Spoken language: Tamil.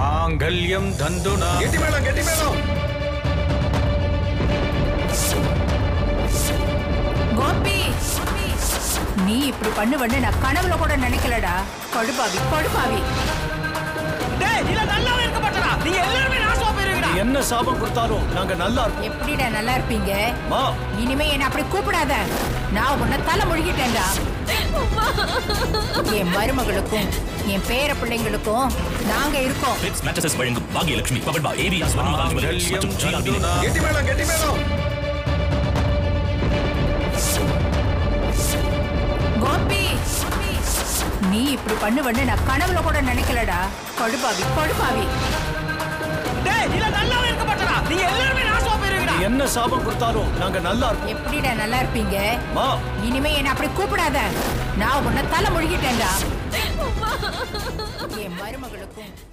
மாங்கல்யம் தந்துனா கெட்டி மேளம் கெட்டி மேளம் கோபி நீ இப்படி பண்ணுவன்னு நான் கனவுல கூட நினைக்கலடா கொடுப்பாவி கொடுப்பாவி டேய் இல்ல நல்லாவே இருக்க மாட்டடா நீங்க எல்லாரும் நாசமா போயிருவீங்கடா என்ன சாபம் கொடுத்தாலும் நாங்க நல்லா இருப்போம் எப்படிடா நல்லா இருப்பீங்க மா இனிமே என்ன அப்படி கூப்பிடாத நான் உன்னை தலை முழுகிட்டேன்டா என் மருமகளுக்கும் என் பேர பிள்ளைங்களுக்கும் நாங்க இருக்கோம் பிட்ஸ் மேட்சஸ் வழங்கும் பாகியலட்சுமி பவர்பா ஏவிஆர் ஸ்வர்ண மகாலட்சுமி மாங்கல்யம் மற்றும் ஜிஆர்பி தந்துனா கெட்டி மேளம் கெட்டி மேளம் கோபி நீ இப்படி பண்ணுவன்னு நான் கனவுல கூட நினைக்கலடா கொடுப்பாவி கொடுப்பாவி டேய் இல்ல நல்லாவே இருக்க மாட்டடா நீங்க எல்லாரும் நாசமா போயிருவீங்கடா என்ன சாபம் கொடுத்தாலும் நாங்க நல்லா இருப்போம் எப்படிடா நல்லா இருப்பீங்க மா இனிமே என்ன அப்படி கூப்பிடாத நான் உன்னை தலை முழுகிட்டேன்டா என் மருமகளுக்கும்